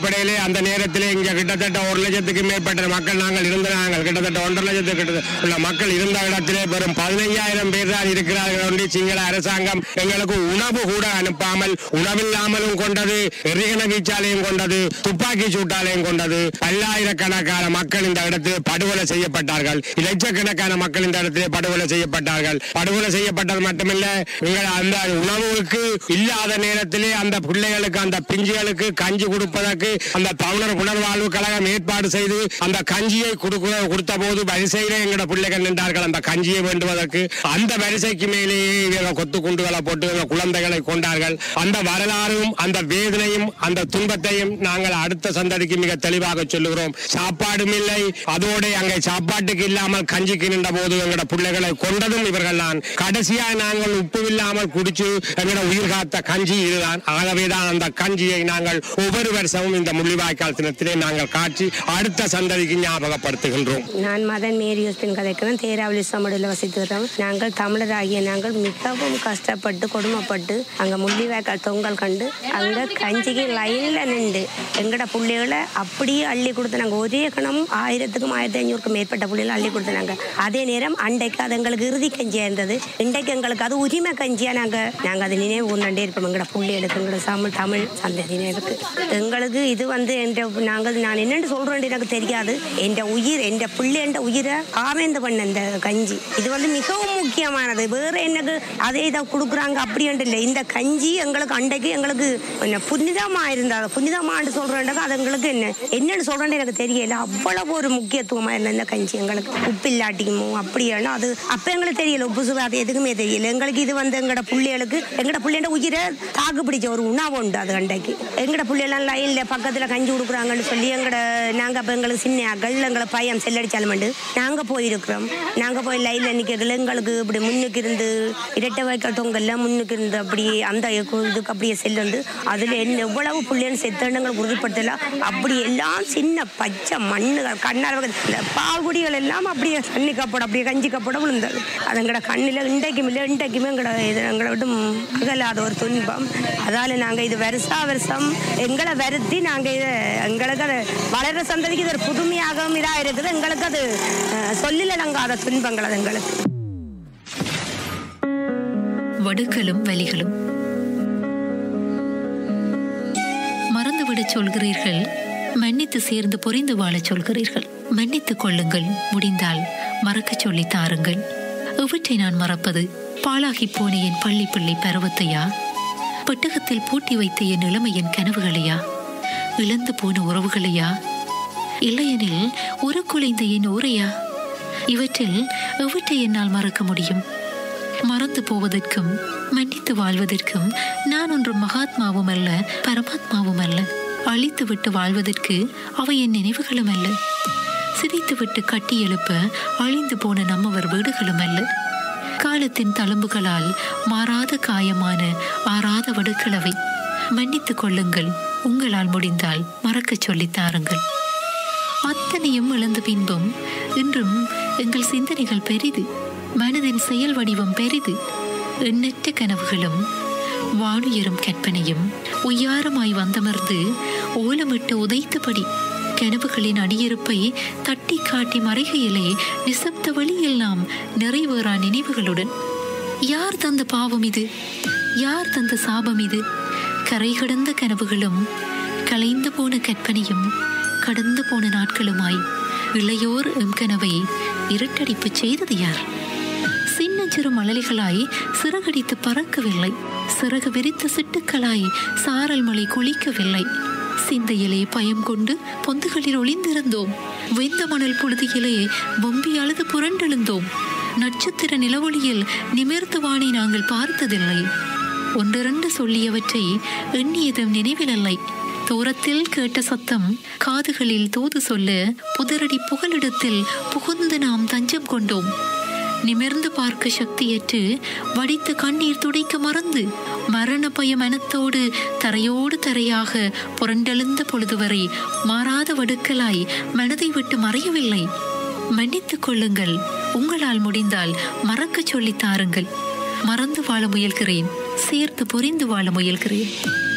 அடிப்படையிலே அந்த நேரத்திலே இங்க கிட்டத்தட்ட ஒரு லட்சத்துக்கு மேற்பட்ட மக்கள் நாங்கள் இருந்த நாங்கள் கிட்டத்தட்ட ஒன்றரை லட்சத்துக்கு கிட்டத்தட்ட உள்ள மக்கள் இருந்த இடத்திலே வெறும் பதினைஞ்சாயிரம் பேர் தான் இருக்கிறார்கள் என்று சிங்கள அரசாங்கம் எங்களுக்கு உணவு கூட அனுப்பாமல் உணவில்லாமலும் கொண்டது எரிகண வீச்சாலையும் கொண்டது துப்பாக்கி சூட்டாலையும் கொண்டது பல்லாயிரக்கணக்கான மக்கள் இந்த இடத்தில் படுகொலை செய்யப்பட்டார்கள் லட்சக்கணக்கான மக்கள் இந்த இடத்திலே படுகொலை செய்யப்பட்டார்கள் படுகொலை செய்யப்பட்டது மட்டுமில்ல எங்கள் அந்த உணவுக்கு இல்லாத நேரத்திலே அந்த பிள்ளைகளுக்கு அந்த பிஞ்சுகளுக்கு கஞ்சி கொடுப்பதற்கு அந்த பவுனர் புனர்வாழ்வு கழகம் ஏற்பாடு செய்து அந்த கஞ்சியை கொடுக்க கொடுத்த போது வரிசையிலே எங்களோட பிள்ளைகள் நின்றார்கள் அந்த கஞ்சியை வேண்டுவதற்கு அந்த வரிசைக்கு மேலேயே இவங்க கொத்து குண்டுகளை போட்டு இவங்க குழந்தைகளை கொண்டார்கள் அந்த வரலாறும் அந்த வேதனையும் அந்த துன்பத்தையும் நாங்கள் அடுத்த சந்ததிக்கு மிக தெளிவாக சொல்லுகிறோம் சாப்பாடும் இல்லை அதோட அங்கே சாப்பாட்டுக்கு இல்லாமல் கஞ்சிக்கு நின்ற போது எங்களோட பிள்ளைகளை கொண்டதும் இவர்கள் தான் கடைசியா நாங்கள் உப்பு இல்லாமல் குடிச்சு எங்களோட உயிர் காத்த கஞ்சி இதுதான் ஆகவேதான் அந்த கஞ்சியை நாங்கள் ஒவ்வொரு வருஷமும் இந்த முள்ளிவாய்க்கால் தினத்திலே நாங்கள் காட்சி அடுத்த சந்ததிக்கு ஞாபகப்படுத்துகின்றோம் நான் மதன் மேரி யோஸ்பின் கதைக்கிறேன் தேராவளி சமடியில் வசித்து வரோம் நாங்கள் தமிழராகிய நாங்கள் மிகவும் கஷ்டப்பட்டு கொடுமைப்பட்டு அங்கே முள்ளிவாய்க்கால் தொங்கல் கண்டு அங்கே கஞ்சிக்கு லைனில் நின்று எங்கட பிள்ளைகளை அப்படியே அள்ளி கொடுத்து நாங்கள் ஒரே கணம் ஆயிரத்துக்கும் ஆயிரத்தி ஐநூறுக்கும் மேற்பட்ட பிள்ளைகளை அள்ளி கொடுத்தாங்க அதே நேரம் அன்றைக்கு அது எங்களுக்கு இறுதி கஞ்சியாக இருந்தது இன்றைக்கு எங்களுக்கு அது உரிமை கஞ்சியாக நாங்கள் நாங்கள் அதை நினைவு கொண்டே இருப்போம் எங்கட பிள்ளைகளுக்கு எங்களோட தமிழ் தமிழ் சந்ததியினருக்கு எங்களுக்கு இது வந்து என்ற நாங்கள் நான் என்னென்னு சொல்கிறேன் எனக்கு தெரியாது என்ற உயிர் என்ற பிள்ளை என்ற உயிரை ஆவேந்து பண்ண இந்த கஞ்சி இது வந்து மிகவும் முக்கியமானது வேற எனக்கு அதே இதை கொடுக்குறாங்க அப்படின்ட்டு இல்லை இந்த கஞ்சி எங்களுக்கு அன்றைக்கு எங்களுக்கு என்ன புனிதமாக இருந்தது புனிதமான்னு சொல்கிறேன்டாக்க அது எங்களுக்கு என்ன என்னன்னு சொல்கிறேன்னு எனக்கு தெரியல அவ்வளவு ஒரு முக்கியத்துவமாக இருந்த இந்த கஞ்சி எங்களுக்கு உப்பு இல்லாட்டிக்குமோ அப்படியானா அது அப்போ எங்களுக்கு தெரியல உப்பு சுவை அது எதுக்குமே தெரியல எங்களுக்கு இது வந்து எங்களோட பிள்ளைகளுக்கு எங்களோட பிள்ளையோட உயிரை தாக்கு பிடிச்ச ஒரு உணவு உண்டு அது அன்றைக்கு எங்களோட பிள்ளையெல்லாம் லைனில் பக்கத்தில் கஞ்சி கொடுக்குறாங்கன்னு சொல்லி எங்களோட நாங்கள் அப்போ எங்களுக்கு சின்ன அகள் எங்களை பையன் செல்லடிச்சாலுமெண்டு நாங்கள் போயிருக்கிறோம் நாங்கள் போய் லைனில் நிற்கல எங்களுக்கு இப்படி முன்னுக்கு இருந்து இரட்டை வாய்க்கால் தொங்கல்ல முன்னுக்கு இருந்து அப்படி அந்த இதுக்கு அப்படியே செல்லுண்டு அதில் என்ன எவ்வளவு பிள்ளைன்னு செத்தண்டங்கள் உறுதிப்படுத்தல அப்படி எல்லாம் சின்ன பச்சை மண்ணுகள் கண்ணால் இந்த பால்குடிகள் எல்லாம் அப்படியே தண்ணி கப்படம் அப்படியே கஞ்சி கப்படம் விழுந்தது அது எங்களோட கண்ணில் இன்றைக்கும் இல்லை இன்றைக்குமே எங்களோட இது எங்களை விட்டு அகலாத ஒரு துன்பம் அதால் நாங்கள் இது வருஷா வருஷம் எங்களை வருத்தி நாங்கள் இதை எங்களுக்கு அது வளர்கிற சந்ததிக்கு இது ஒரு புதுமையாகவும் இதாக இருக்குது எங்களுக்கு அது அஹ், சொல்லிலடங்காத துன்பங்கள் அது எங்களுக்கு வடுக்களும் வலிகளும் மறந்துவிடச் சொல்கிறீர்கள் மன்னித்து சேர்ந்து புரிந்து வாழச் சொல்கிறீர்கள் மன்னித்துக் கொள்ளுங்கள் முடிந்தால் மறக்கச் சொல்லித் தாருங்கள் எவற்றை நான் மறப்பது பாழாகி போன என் பள்ளி பிள்ளை பருவத்தையா பெட்டகத்தில் பூட்டி வைத்த என் இளமையின் கனவுகளையா இழந்து போன உறவுகளையா இல்லையெனில் ஒரு குலைந்த என் ஊரையா இவற்றில் எவற்றை என்னால் மறக்க முடியும் மறந்து போவதற்கும் மன்னித்து வாழ்வதற்கும் நான் ஒன்றும் மகாத்மாவும் அல்ல பரமாத்மாவும் அல்ல அழித்து விட்டு வாழ்வதற்கு அவை என் நினைவுகளும் அல்ல சிதைத்து விட்டு கட்டி எழுப்ப அழிந்து போன நம்மவர் வீடுகளும் அல்ல காலத்தின் தழும்புகளால் மாறாத காயமான ஆறாத வடுக்களவை மன்னித்துக் கொள்ளுங்கள் உங்களால் முடிந்தால் மறக்கச் சொல்லித் தாருங்கள் அத்தனையும் இழந்த பின்பும் இன்றும் எங்கள் சிந்தனைகள் பெரிது மனதின் செயல் வடிவம் பெரிது எண்ணற்ற கனவுகளும் வானுயரும் கற்பனையும் உய்யாரமாய் வந்தமர்ந்து ஓலமிட்டு உதைத்தபடி கனவுகளின் அடியிருப்பை தட்டி காட்டி மறைகையிலே நிசப்த வழியெல்லாம் நிறைவேறா நினைவுகளுடன் யார் தந்த பாவம் இது யார் தந்த சாபம் இது கரை கடந்த கனவுகளும் கலைந்து போன கற்பனையும் கடந்து போன நாட்களுமாய் இளையோர் எம் கனவை இருட்டடிப்பு செய்தது யார் சின்னஞ்சிறு மழலைகளாய் சிறகடித்து பறக்கவில்லை சிறகு விரித்த சிட்டுக்களாய் சாரல் மலை குளிக்கவில்லை சிந்தையிலே பயம் கொண்டு பொந்துகளில் ஒளிந்திருந்தோம் வெந்த மணல் புழுதியிலே பொம்பி அழுது புரண்டெழுந்தோம் நட்சத்திர நிலவொளியில் நிமிர்ந்த வானை நாங்கள் பார்த்ததில்லை ஒன்றிரண்டு சொல்லியவற்றை எண்ணியதும் நினைவிலல்லை தூரத்தில் கேட்ட சத்தம் காதுகளில் தூது சொல்ல புதரடி புகலிடத்தில் புகுந்து நாம் தஞ்சம் கொண்டோம் நிமிர்ந்து பார்க்க சக்தியற்று வடித்த கண்ணீர் துடைக்க மறந்து மரண பய மனத்தோடு தரையோடு தரையாக புரண்டெழுந்த பொழுது வரை மாறாத வடுக்கலாய் மனதை விட்டு மறையவில்லை மன்னித்துக் கொள்ளுங்கள் உங்களால் முடிந்தால் மறக்கச் சொல்லித் தாருங்கள் மறந்து வாழ முயல்கிறேன் சேர்த்து புரிந்து வாழ முயல்கிறேன்